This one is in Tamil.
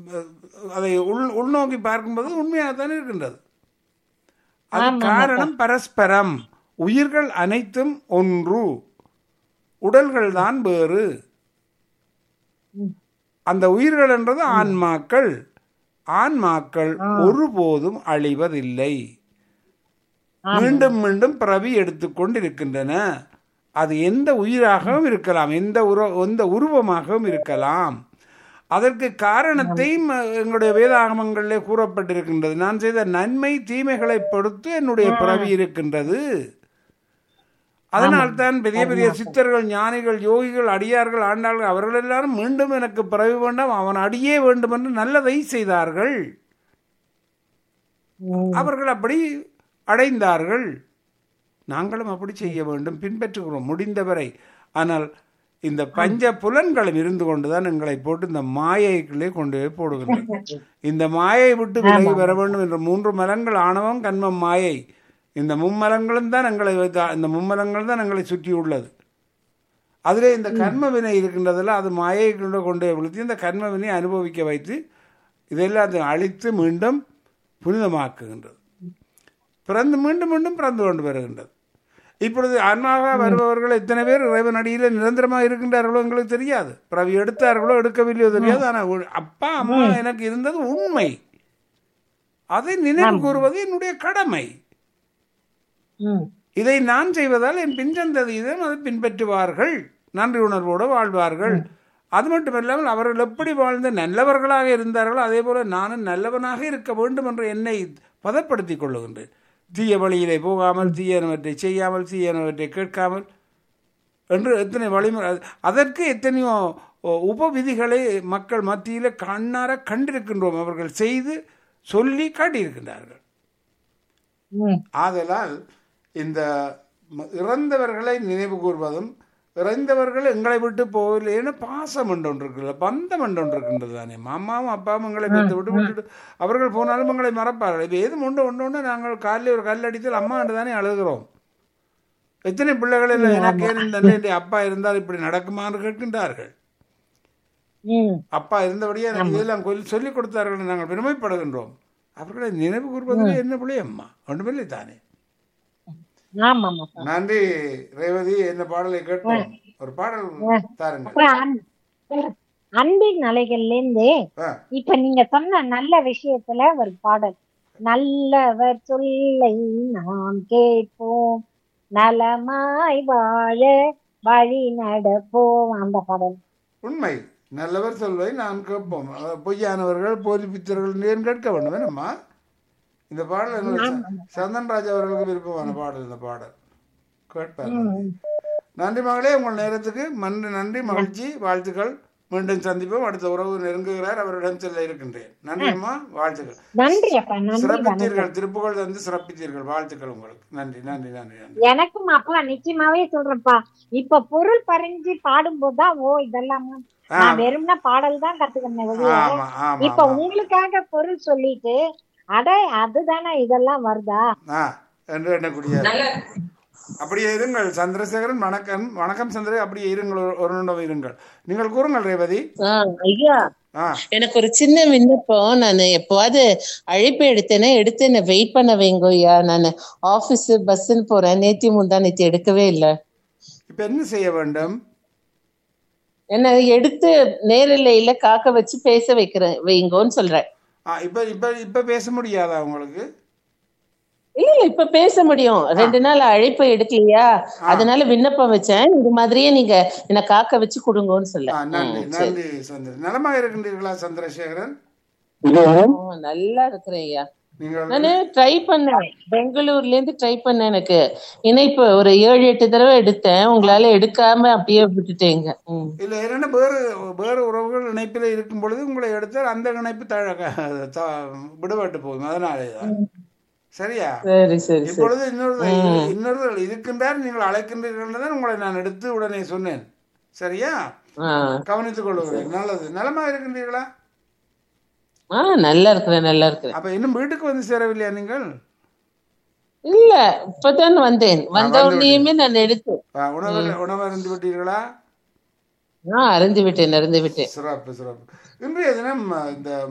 அதை உள் உள்நோக்கி பார்க்கும்போது உண்மையாகத்தான் இருக்கின்றது அது காரணம் பரஸ்பரம் உயிர்கள் அனைத்தும் ஒன்று உடல்கள் தான் வேறு அந்த உயிர்கள் என்றது ஆன்மாக்கள் ஆன்மாக்கள் ஒருபோதும் அழிவதில்லை மீண்டும் மீண்டும் பிறவி எடுத்துக்கொண்டிருக்கின்றன அது எந்த உயிராகவும் இருக்கலாம் எந்த உர எந்த உருவமாகவும் இருக்கலாம் அதற்கு காரணத்தையும் எங்களுடைய வேதாகமங்களிலே கூறப்பட்டிருக்கின்றது நான் செய்த நன்மை தீமைகளை பொறுத்து என்னுடைய பிறவி இருக்கின்றது அதனால்தான் பெரிய பெரிய சித்தர்கள் ஞானிகள் யோகிகள் அடியார்கள் ஆண்டார்கள் அவர்கள் எல்லாரும் மீண்டும் எனக்கு பிறவி வேண்டாம் அவன் அடியே வேண்டும் என்று நல்லதை செய்தார்கள் அவர்கள் அப்படி அடைந்தார்கள் நாங்களும் அப்படி செய்ய வேண்டும் பின்பற்றுகிறோம் முடிந்தவரை ஆனால் இந்த பஞ்ச புலன்களும் இருந்து கொண்டுதான் எங்களை போட்டு இந்த மாயைக்குள்ளே கொண்டு போய் போடுகின்றன இந்த மாயை விட்டு விலகி வர வேண்டும் என்ற மூன்று மலங்கள் ஆணவம் கண்மம் மாயை இந்த மும்மலங்களும் தான் எங்களை வைத்து இந்த மும்மலங்கள் தான் எங்களை சுற்றி உள்ளது அதிலே இந்த கர்ம வினை இருக்கின்றதில் அது மாயை கொண்டு கொண்டு விழுத்தி இந்த கர்ம வினை அனுபவிக்க வைத்து இதெல்லாம் அதை அழித்து மீண்டும் புனிதமாக்குகின்றது பிறந்து மீண்டும் மீண்டும் பிறந்து கொண்டு வருகின்றது இப்பொழுது ஆன்மாவாக வருபவர்கள் எத்தனை பேர் இறைவன் அடியில் நிரந்தரமாக இருக்கின்றார்களோ எங்களுக்கு தெரியாது பிறவி எடுத்தார்களோ எடுக்கவில்லையோ தெரியாது ஆனால் அப்பா அம்மா எனக்கு இருந்தது உண்மை அதை நினைவு கூறுவது என்னுடைய கடமை இதை நான் செய்வதால் என் பின்சந்ததியிடம் அதை பின்பற்றுவார்கள் நன்றி உணர்வோடு வாழ்வார்கள் அது மட்டுமல்லாமல் அவர்கள் எப்படி வாழ்ந்து நல்லவர்களாக இருந்தார்களோ அதே போல நானும் நல்லவனாக இருக்க வேண்டும் என்று என்னை பதப்படுத்திக் கொள்ளுகின்றேன் தீய வழியிலே போகாமல் தீயனவற்றை செய்யாமல் தீயனவற்றை கேட்காமல் என்று எத்தனை வழிமுறை அதற்கு எத்தனையோ உபவிதிகளை மக்கள் மத்தியில் கண்ணார கண்டிருக்கின்றோம் அவர்கள் செய்து சொல்லி காட்டியிருக்கின்றார்கள் ஆதலால் இந்த இறந்தவர்களை நினைவு கூர்வதும் இறந்தவர்கள் எங்களை விட்டு போகலைன்னு பாசம் என்று ஒன்று இருக்குல்ல பந்தம் என்று ஒன்று இருக்கின்றது தானே மாமாவும் அப்பாவும் எங்களை விட்டு விட்டு விட்டுட்டு அவர்கள் போனாலும் எங்களை மறப்பார்கள் இப்போ எது ஒன்று ஒன்று ஒன்று நாங்கள் காலையில் ஒரு கல் அடித்தால் அம்மா என்று தானே அழுகிறோம் எத்தனை பிள்ளைகள் இல்லை எனக்கு இந்த அப்பா இருந்தால் இப்படி நடக்குமான்னு கேட்கின்றார்கள் அப்பா இருந்தபடியே எனக்கு இதெல்லாம் சொல்லி கொடுத்தார்கள் நாங்கள் பெருமைப்படுகின்றோம் அவர்களை நினைவு கூறுவதில் என்ன பிள்ளை அம்மா ஒன்றுமில்லை தானே நன்றி ரேவதி என்ன பாடலை கேட்போம் ஒரு பாடல் தாருங்க அன்பின் அலைகள்ல இருந்து இப்ப நீங்க சொன்ன நல்ல விஷயத்துல ஒரு பாடல் நல்லவர் சொல்லை நாம் கேட்போம் நலமாய் வாழ வழி நடப்போம் அந்த பாடல் உண்மை நல்லவர் சொல்வை நாம் கேட்போம் பொய்யானவர்கள் போலி பித்தர்கள் ஏன் கேட்க வேண்டும் என்னம்மா இந்த பாடல் எங்களுக்கு சந்தன்ராஜ் அவர்களுக்கு விருப்பமான பாடல் இந்த பாடல் கேட்பார் நன்றி மகளே உங்கள் நேரத்துக்கு நன்றி நன்றி மகிழ்ச்சி வாழ்த்துக்கள் மீண்டும் சந்திப்போம் அடுத்த உறவு நெருங்குகிறார் அவரிடம் செல்ல இருக்கின்றேன் நன்றிம்மா வாழ்த்துக்கள் நன்றி சிறப்பித்தீர்கள் திருப்புகள் தந்து சிறப்பித்தீர்கள் வாழ்த்துக்கள் உங்களுக்கு நன்றி நன்றி நன்றி நன்றி எனக்கும் அப்பா நிச்சயமாவே சொல்றேன்ப்பா இப்ப பொருள் பறிஞ்சு பாடும் போதுதான் ஓ இதெல்லாம் நான் வெறும்னா பாடல் தான் கத்துக்கிறேன் இப்ப உங்களுக்காக பொருள் சொல்லிட்டு அட அதுதானே இதெல்லாம் வருதா என்று எண்ணக்கூடிய அப்படியே இருங்கள் சந்திரசேகரன் வணக்கம் வணக்கம் சந்திர அப்படியே இருங்கள் ஒரு நிமிடம் இருங்கள் நீங்கள் கூறுங்கள் ரேவதி ஐயா எனக்கு ஒரு சின்ன விண்ணப்பம் நான் எப்போவாது அழைப்பு எடுத்தேனே எடுத்து என்ன வெயிட் பண்ண வைங்க ஐயா நான் ஆபீஸ் பஸ்ன்னு போறேன் நேத்தி முந்தா நேத்தி எடுக்கவே இல்லை இப்ப என்ன செய்ய வேண்டும் என்ன எடுத்து நேரில்லையில காக்க வச்சு பேச வைக்கிறேன் வைங்கோன்னு சொல்றேன் இப்ப இப்ப இப்ப பேச முடியாதா உங்களுக்கு இல்ல இல்ல இப்ப பேச முடியும் ரெண்டு நாள் அழைப்பு எடுக்கலையா அதனால விண்ணப்பம் வச்சேன் இது மாதிரியே நீங்க என்ன காக்க வச்சு கொடுங்கன்னு சொல்ல நன்றி நன்றி சந்திர நலமா இருக்கின்றீர்களா சந்திரசேகரன் நல்லா இருக்கிறேன் ஐயா நானு ட்ரை பண்ணேன் பெங்களூர்ல இருந்து ட்ரை பண்ணேன் எனக்கு இணைப்பு ஒரு ஏழு எட்டு தடவை எடுத்தேன் உங்களால எடுக்காம அப்படியே விட்டுட்டேங்க இல்ல என்னன்னா வேறு வேறு உறவுகள் இணைப்பில் இருக்கும் பொழுது உங்களை எடுத்தால் அந்த இணைப்பு விடுபட்டு போகும் அதனாலேதான் சரியா சரி சரி இப்பொழுது இன்னொரு இன்னொரு இருக்கின்றார் நீங்கள் அழைக்கின்றீர்கள் தான் உங்களை நான் எடுத்து உடனே சொன்னேன் சரியா கவனித்துக் கொள்ளுகிறேன் நல்லது நலமா இருக்கின்றீர்களா ஆ நல்லா இருக்கிறேன் நல்லா இருக்கிறேன் அப்ப இன்னும் வீட்டுக்கு வந்து சேரவில்லையா நீங்கள் இல்ல இப்பதான் வந்தேன் வந்த உடனேயுமே நான் எடுத்து உணவு உணவு அருந்து விட்டீர்களா ஆ அருந்து விட்டேன் அருந்து விட்டேன் சிறப்பு சிறப்பு இன்றைய தினம் இந்த